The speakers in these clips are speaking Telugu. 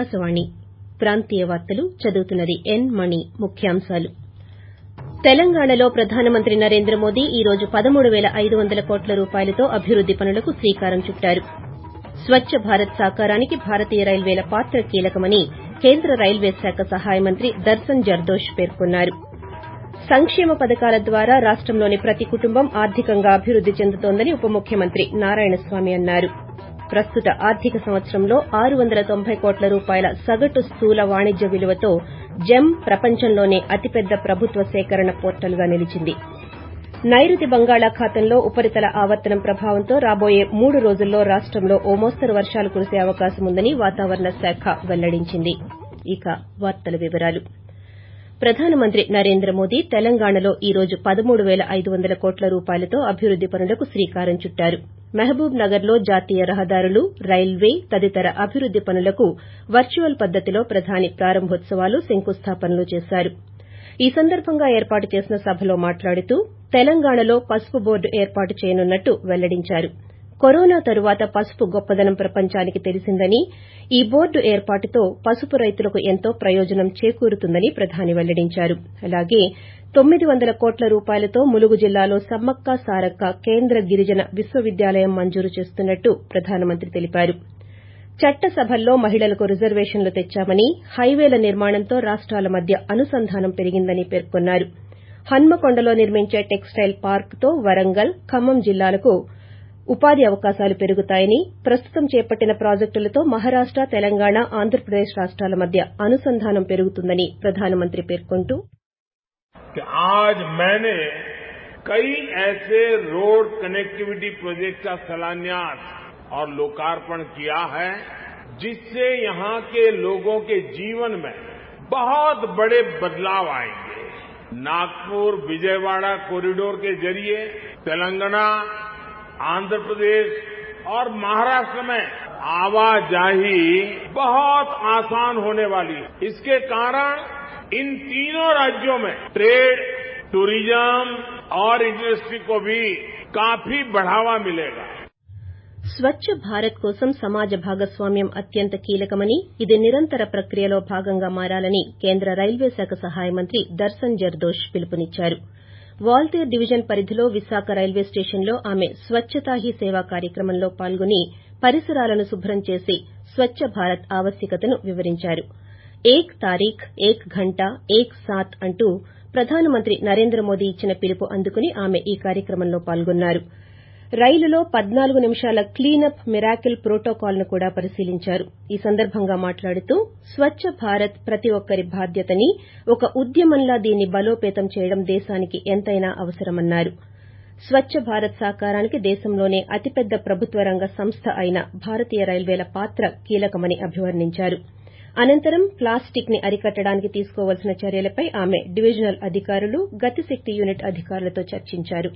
ఆకాశవాణి ప్రాంతీయ వార్తలు చదువుతున్నది ఎన్ మణి ముఖ్యాంశాలు తెలంగాణలో ప్రధానమంత్రి నరేంద్ర మోదీ ఈ రోజు పదమూడు పేల ఐదు వందల కోట్ల రూపాయలతో అభివృద్ది పనులకు శ్రీకారం చుట్టారు స్వచ్చ భారత్ సాకారానికి భారతీయ రైల్వేల పాత్ర కీలకమని కేంద్ర రైల్వే శాఖ సహాయ మంత్రి దర్శన్ జర్దోష్ పేర్కొన్నారు సంక్షేమ పథకాల ద్వారా రాష్టంలోని ప్రతి కుటుంబం ఆర్థికంగా అభివృద్ది చెందుతోందని ఉప ముఖ్యమంత్రి నారాయణస్వామి అన్నారు ప్రస్తుత ఆర్థిక సంవత్సరంలో ఆరు వందల తొంభై కోట్ల రూపాయల సగటు స్థూల వాణిజ్య విలువతో జెమ్ ప్రపంచంలోనే అతిపెద్ద ప్రభుత్వ సేకరణ పోర్టల్గా నిలిచింది నైరుతి బంగాళాఖాతంలో ఉపరితల ఆవర్తనం ప్రభావంతో రాబోయే మూడు రోజుల్లో రాష్టంలో ఓ మోస్తరు వర్షాలు కురిసే అవకాశం ఉందని వాతావరణ శాఖ వెల్లడించింది ఇక వార్తల వివరాలు ప్రధానమంత్రి నరేంద్ర మోదీ తెలంగాణలో ఈ రోజు పదమూడు పేల ఐదు వందల కోట్ల రూపాయలతో అభివృద్ది పనులకు శ్రీకారం చుట్టారు మహబూబ్ నగర్ లో జాతీయ రహదారులు రైల్వే తదితర అభివృద్ది పనులకు వర్చువల్ పద్దతిలో ప్రధాని ప్రారంభోత్సవాలు శంకుస్థాపనలు చేశారు ఈ సందర్భంగా ఏర్పాటు చేసిన సభలో మాట్లాడుతూ తెలంగాణలో పసుపు బోర్డు ఏర్పాటు చేయనున్నట్టు వెల్లడించారు కరోనా తరువాత పసుపు గొప్పదనం ప్రపంచానికి తెలిసిందని ఈ బోర్డు ఏర్పాటుతో పసుపు రైతులకు ఎంతో ప్రయోజనం చేకూరుతుందని ప్రధాని వెల్లడించారు అలాగే తొమ్మిది వందల కోట్ల రూపాయలతో ములుగు జిల్లాలో సమ్మక్క సారక్క కేంద్ర గిరిజన విశ్వవిద్యాలయం మంజూరు చేస్తున్నట్టు ప్రధానమంత్రి తెలిపారు చట్టసభల్లో మహిళలకు రిజర్వేషన్లు తెచ్చామని హైవేల నిర్మాణంతో రాష్టాల మధ్య అనుసంధానం పెరిగిందని పేర్కొన్నారు హన్మకొండలో నిర్మించే టెక్స్టైల్ పార్క్తో వరంగల్ ఖమ్మం జిల్లాలకు ఉపాధి అవకాశాలు పెరుగుతాయని ప్రస్తుతం చేపట్టిన ప్రాజెక్టులతో మహారాష్ట తెలంగాణ ఆంధ్రప్రదేశ్ రాష్టాల మధ్య అనుసంధానం పెరుగుతుందని ప్రధానమంత్రి పేర్కొంటూ आज मैंने कई ऐसे रोड कनेक्टिविटी प्रोजेक्ट का शिलान्यास और लोकार्पण किया है जिससे यहां के लोगों के जीवन में बहुत बड़े बदलाव आएंगे नागपुर विजयवाड़ा कॉरिडोर के जरिए तेलंगाना आंध्र प्रदेश और महाराष्ट्र में आवाजाही बहुत आसान होने वाली है इसके कारण इन तीनों राज्यों में ट्रेड टूरिज्म और इंडस्ट्री को भी काफी बढ़ावा मिलेगा స్వచ్చ భారత్ కోసం సమాజ భాగస్వామ్యం అత్యంత కీలకమని ఇది నిరంతర ప్రక్రియలో భాగంగా మారాలని కేంద్ర రైల్వే శాఖ సహాయ మంత్రి దర్శన్ జర్దోష్ పిలుపునిచ్చారు వాల్తేర్ డివిజన్ పరిధిలో విశాఖ రైల్వే స్టేషన్లో ఆమె స్వచ్చతా హీ సేవా కార్యక్రమంలో పాల్గొని పరిసరాలను శుభ్రం చేసి స్వచ్చ భారత్ ఆవశ్యకతను వివరించారు ఏక్ తారీఖ్ ఏక్ ఘంటా ఏక్ సాత్ అంటూ ప్రధానమంత్రి నరేంద్ర మోదీ ఇచ్చిన పిలుపు అందుకుని ఆమె ఈ కార్యక్రమంలో పాల్గొన్నారు రైలులో పద్నాలుగు నిమిషాల క్లీనప్ మిరాకిల్ ప్రోటోకాల్ ను కూడా పరిశీలించారు ఈ సందర్భంగా మాట్లాడుతూ స్వచ్చ భారత్ ప్రతి ఒక్కరి బాధ్యతని ఒక ఉద్యమంలా దీన్ని బలోపేతం చేయడం దేశానికి ఎంతైనా అవసరమన్నారు స్వచ్చ భారత్ సాకారానికి దేశంలోనే అతిపెద్ద ప్రభుత్వ రంగ సంస్థ అయిన భారతీయ రైల్వేల పాత్ర కీలకమని అభివర్ణించారు అనంతరం ప్లాస్టిక్ ని అరికట్టడానికి తీసుకోవాల్సిన చర్యలపై ఆమె డివిజనల్ అధికారులు గతిశక్తి యూనిట్ అధికారులతో చర్చించారు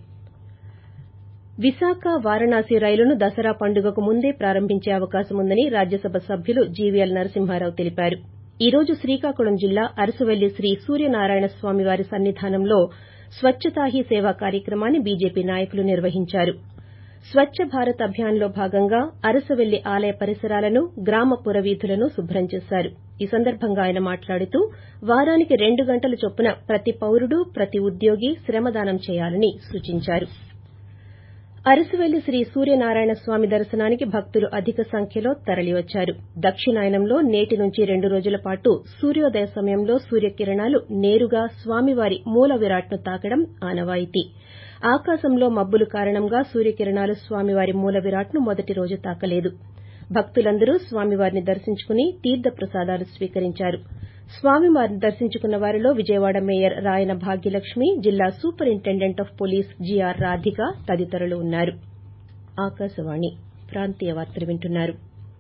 విశాఖ వారణాసి రైలును దసరా పండుగకు ముందే ప్రారంభించే అవకాశం ఉందని రాజ్యసభ సభ్యులు జీవీఎల్ నరసింహారావు తెలిపారు ఈ రోజు శ్రీకాకుళం జిల్లా అరసవల్లి శ్రీ సూర్యనారాయణ స్వామి వారి సన్నిధానంలో స్వచ్చతా హీ సేవా కార్యక్రమాన్ని బీజేపీ నాయకులు నిర్వహించారు స్వచ్చ భారత్ అభియాన్లో భాగంగా అరసవల్లి ఆలయ పరిసరాలను గ్రామ పురవీధులను శుభ్రం చేశారు ఈ సందర్భంగా ఆయన మాట్లాడుతూ వారానికి రెండు గంటల చొప్పున ప్రతి పౌరుడు ప్రతి ఉద్యోగి శ్రమదానం చేయాలని సూచించారు అరసవల్లి శ్రీ సూర్యనారాయణ స్వామి దర్శనానికి భక్తులు అధిక సంఖ్యలో తరలివచ్చారు దక్షిణాయనంలో నేటి నుంచి రెండు రోజుల పాటు సూర్యోదయ సమయంలో సూర్యకిరణాలు నేరుగా స్వామివారి మూల విరాట్ను తాకడం ఆనవాయితీ ఆకాశంలో మబ్బులు కారణంగా సూర్యకిరణాలు స్వామివారి మూల విరాట్ను మొదటి రోజు తాకలేదు భక్తులందరూ స్వామివారిని దర్శించుకుని తీర్థ ప్రసాదాలు స్వీకరించారు స్వామివారిని దర్శించుకున్న వారిలో విజయవాడ మేయర్ రాయన భాగ్యలక్ష్మి జిల్లా superintendent of police GR Radhika తదితరులు ఉన్నారు ఆకాశవాణి ప్రాంతీయ వార్తలు వింటున్నారు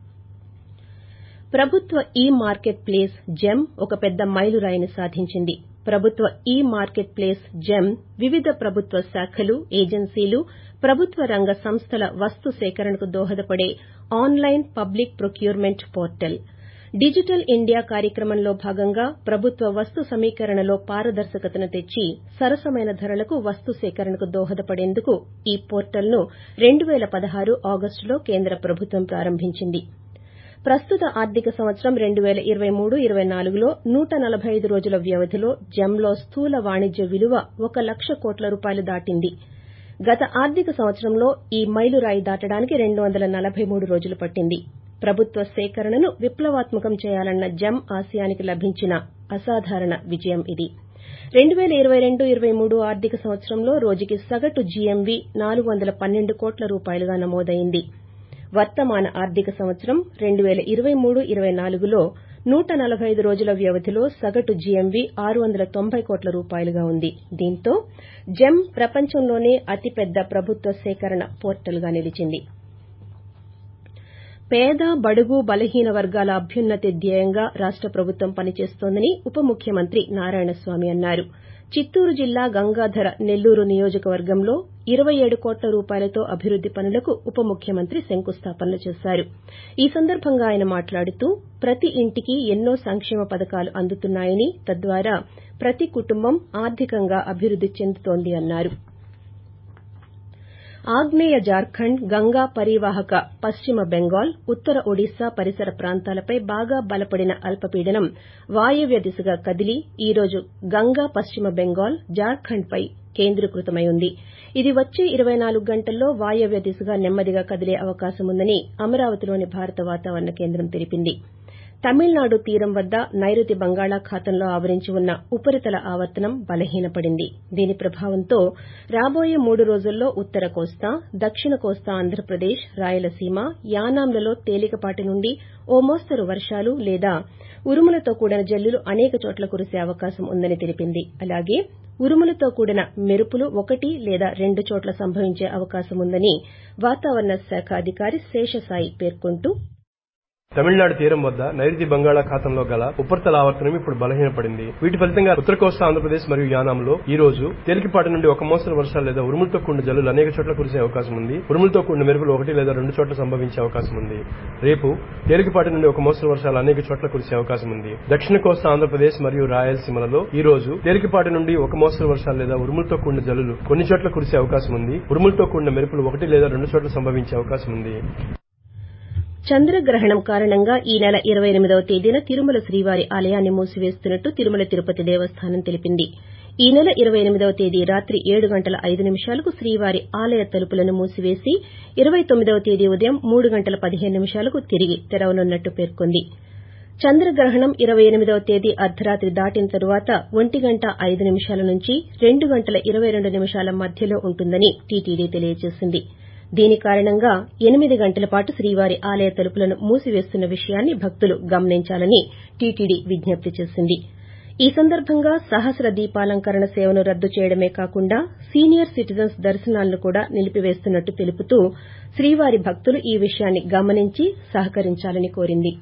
ప్రభుత్వ ఈ మార్కెట్ ప్లేస్ జెమ్ ఒక పెద్ద మైలురాయిని సాధించింది ప్రభుత్వ ఈ మార్కెట్ ప్లేస్ జెమ్ వివిధ ప్రభుత్వ శాఖలు ఏజెన్సీలు ప్రభుత్వ రంగ సంస్థల వస్తు సేకరణకు దోహదపడే online public procurement portal digital India కార్యక్రమంలో భాగంగా ప్రభుత్వ వస్తు సమీకరణలో పారదర్శకతను తెచ్చి సరసమైన ధరలకు వస్తు సేకరణకు దోహదపడేందుకు ఈ పోర్టల్ను రెండు పేల పదహారు ఆగస్టులో కేంద్ర ప్రభుత్వం ప్రారంభించింది ప్రస్తుత ఆర్థిక సంవత్సరం రెండు పేల ఇరవై మూడు ఇరవై నాలుగులో నూట నలబై ఐదు రోజుల వ్యవధిలో జెమ్లో స్థూల వాణిజ్య విలువ ఒక లక్ష కోట్ల రూపాయలు దాటింది గత ఆర్థిక సంవత్సరంలో ఈ మైలురాయి దాటడానికి రెండు వందల నలబై మూడు రోజులు పట్టింది ప్రభుత్వ సేకరణను విప్లవాత్మకం చేయాలన్న జెమ్ ఆశయానికి లభించిన అసాధారణ విజయం ఇది రెండు పేల ఇరవై రెండు ఇరవై మూడు ఆర్థిక సంవత్సరంలో రోజుకి సగటు జీఎంవీ నాలుగు వందల పన్నెండు కోట్ల రూపాయలుగా నమోదైంది వర్తమాన ఆర్థిక సంవత్సరం రెండు పేల ఇరవై మూడు ఇరవై నాలుగులో నూట నలబై ఐదు రోజుల వ్యవధిలో సగటు జీఎంవీ ఆరు వందల తొంభై కోట్ల రూపాయలుగా ఉంది దీంతో జెమ్ ప్రపంచంలోనే అతిపెద్ద ప్రభుత్వ సేకరణ పోర్టల్గా నిలిచింది పేద బడుగు బలహీన వర్గాల అభ్యున్నతి ధ్యేయంగా రాష్ట ప్రభుత్వం పనిచేస్తోందని ఉప ముఖ్యమంత్రి నారాయణస్వామి అన్నారు చిత్తూరు జిల్లా గంగాధర నెల్లూరు నియోజకవర్గంలో ఇరవై ఏడు కోట్ల రూపాయలతో అభివృద్ది పనులకు ఉప ముఖ్యమంత్రి శంకుస్థాపనలు చేశారు ఈ సందర్భంగా ఆయన మాట్లాడుతూ ప్రతి ఇంటికి ఎన్నో సంక్షేమ పథకాలు అందుతున్నాయని తద్వారా ప్రతి కుటుంబం ఆర్థికంగా అభివృద్ది చెందుతోందని అన్నారు ఆగ్నేయ జార్ఖండ్ గంగా పరివాహక పశ్చిమ బెంగాల్ ఉత్తర ఒడిశా పరిసర ప్రాంతాలపై బాగా బలపడిన అల్పపీడనం వాయవ్య దిశగా కదిలి ఈ రోజు గంగా పశ్చిమ బెంగాల్ జార్ఖండ్పై కేంద్రీకృతమై ఉంది ఇది వచ్చే ఇరవై నాలుగు గంటల్లో వాయవ్య దిశగా నెమ్మదిగా కదిలే అవకాశముందని అమరావతిలోని భారత వాతావరణ కేంద్రం తెలిపింది తమిళనాడు తీరం వద్ద నైరుతి బంగాళాఖాతంలో ఆవరించి ఉన్న ఉపరితల ఆవర్తనం బలహీనపడింది దీని ప్రభావంతో రాబోయే మూడు రోజుల్లో ఉత్తర కోస్తా దక్షిణ కోస్తా ఆంధ్రప్రదేశ్ రాయలసీమ యానాంలలో తేలికపాటి నుండి ఓ మోస్తరు వర్షాలు లేదా ఉరుములతో కూడిన జల్లులు అనేక చోట్ల కురిసే అవకాశం ఉందని తెలిపింది అలాగే ఉరుములతో కూడిన మెరుపులు ఒకటి లేదా రెండు చోట్ల సంభవించే అవకాశం ఉందని వాతావరణ శాఖ అధికారి శేషసాయి పేర్కొంటూ తమిళనాడు తీరం వద్ద నైరుతి బంగాళాఖాతంలో గల ఉపరితల ఆవర్తనం ఇప్పుడు బలహీనపడింది వీటి ఫలితంగా ఉత్తర కోస్తా ఆంధ్రప్రదేశ్ మరియు యానాంలో ఈ రోజు తేలికపాటి నుండి ఒక మోస్తరు వర్షాలు లేదా ఉరుములతో కూడిన జల్లులు అనేక చోట్ల కురిసే అవకాశం ఉంది ఉరుములతో కూడిన మెరుపులు ఒకటి లేదా రెండు చోట్ల సంభవించే అవకాశం ఉంది రేపు తేలికపాటి నుండి ఒక మోస్తరు వర్షాలు అనేక చోట్ల కురిసే అవకాశం ఉంది దక్షిణ కోస్తా ఆంధ్రప్రదేశ్ మరియు రాయలసీమలలో ఈ రోజు తేలికపాటి నుండి ఒక మోస్తరు వర్షాలు లేదా ఉరుములతో కూడిన జల్లులు కొన్ని చోట్ల కురిసే అవకాశం ఉంది ఉరుములతో కూడిన మెరుపులు ఒకటి లేదా రెండు చోట్ల సంభవించే అవకాశం ఉంది చంద్రగ్రహణం కారణంగా ఈ నెల ఇరవై ఎనిమిదవ తేదీన తిరుమల శ్రీవారి ఆలయాన్ని మూసివేస్తున్నట్టు తిరుమల తిరుపతి దేవస్థానం తెలిపింది ఈ నెల ఇరవై ఎనిమిదవ తేదీ రాత్రి ఏడు గంటల ఐదు నిమిషాలకు శ్రీవారి ఆలయ తలుపులను మూసివేసి ఇరవై తొమ్మిదవ తేదీ ఉదయం మూడు గంటల పదిహేను నిమిషాలకు తిరిగి తెరవనున్నట్టు పేర్కొంది చంద్రగ్రహణం ఇరవై ఎనిమిదవ తేదీ అర్ధరాత్రి దాటిన తరువాత ఒంటి గంట ఐదు నిమిషాల నుంచి రెండు గంటల ఇరవై రెండు నిమిషాల మధ్యలో ఉంటుందని టీటీడీ తెలియజేసింది దీని కారణంగా ఎనిమిది గంటల పాటు శ్రీవారి ఆలయ తలుపులను మూసివేస్తున్న విషయాన్ని భక్తులు గమనించాలని టీటీడీ విజ్ఞప్తి చేసింది ఈ సందర్భంగా సహస్ర దీపాలంకరణ సేవను రద్దు చేయడమే కాకుండా సీనియర్ సిటిజన్స్ దర్శనాలను కూడా నిలిపివేస్తున్నట్టు తెలుపుతూ శ్రీవారి భక్తులు ఈ విషయాన్ని గమనించి సహకరించాలని కోరింది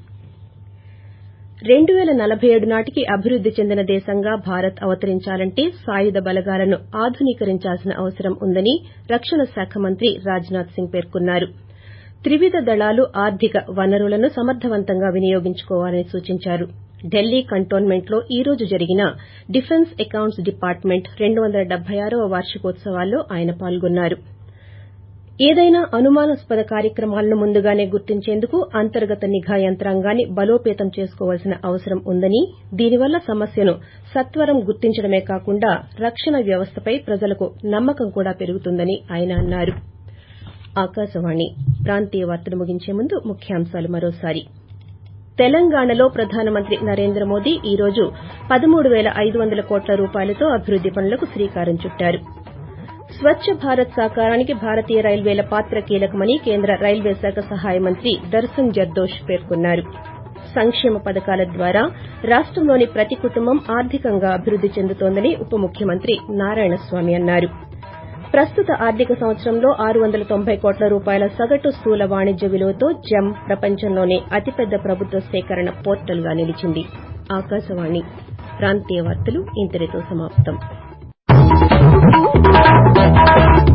రెండు పేల నలబై ఏడు నాటికి అభివృద్ది చెందిన దేశంగా భారత్ అవతరించాలంటే సాయుధ బలగాలను ఆధునీకరించాల్సిన అవసరం ఉందని రక్షణ శాఖ మంత్రి రాజ్నాథ్ సింగ్ పేర్కొన్నారు త్రివిధ దళాలు ఆర్థిక వనరులను సమర్దవంతంగా వినియోగించుకోవాలని సూచించారు ఢిల్లీ కంటోన్మెంట్లో ఈ రోజు జరిగిన డిఫెన్స్ అకౌంట్స్ డిపార్ట్మెంట్ రెండు వందల డెబ్బై ఆరవ వార్షికోత్సవాల్లో ఆయన పాల్గొన్నారు ఏదైనా అనుమానాస్పద కార్యక్రమాలను ముందుగానే గుర్తించేందుకు అంతర్గత నిఘా యంత్రాంగాన్ని బలోపేతం చేసుకోవాల్సిన అవసరం ఉందని దీనివల్ల సమస్యను సత్వరం గుర్తించడమే కాకుండా రక్షణ వ్యవస్థపై ప్రజలకు నమ్మకం కూడా పెరుగుతుందని ఆయన అన్నారు ఆకాశవాణి ప్రాంతీయ వార్తలు ముగించే ముందు ముఖ్యాంశాలు మరోసారి తెలంగాణలో ప్రధానమంత్రి నరేంద్ర మోదీ ఈ రోజు పదమూడు పేల ఐదు వందల కోట్ల రూపాయలతో అభివృద్ది పనులకు శ్రీకారం చుట్టారు స్వచ్చ భారత్ సాకారానికి భారతీయ రైల్వేల పాత్ర కీలకమని కేంద్ర రైల్వే శాఖ సహాయ మంత్రి దర్శన్ జర్దోష్ పేర్కొన్నారు సంక్షేమ పథకాల ద్వారా రాష్టంలోని ప్రతి కుటుంబం ఆర్థికంగా అభివృద్ది చెందుతోందని ఉప ముఖ్యమంత్రి నారాయణస్వామి అన్నారు ప్రస్తుత ఆర్థిక సంవత్సరంలో ఆరు వందల తొంభై కోట్ల రూపాయల సగటు స్థూల వాణిజ్య విలువతో జెమ్ ప్రపంచంలోనే అతిపెద్ద ప్రభుత్వ సేకరణ పోర్టల్గా నిలిచింది ఆకాశవాణి ప్రాంతీయ వార్తలు ఇంతటితో సమాప్తం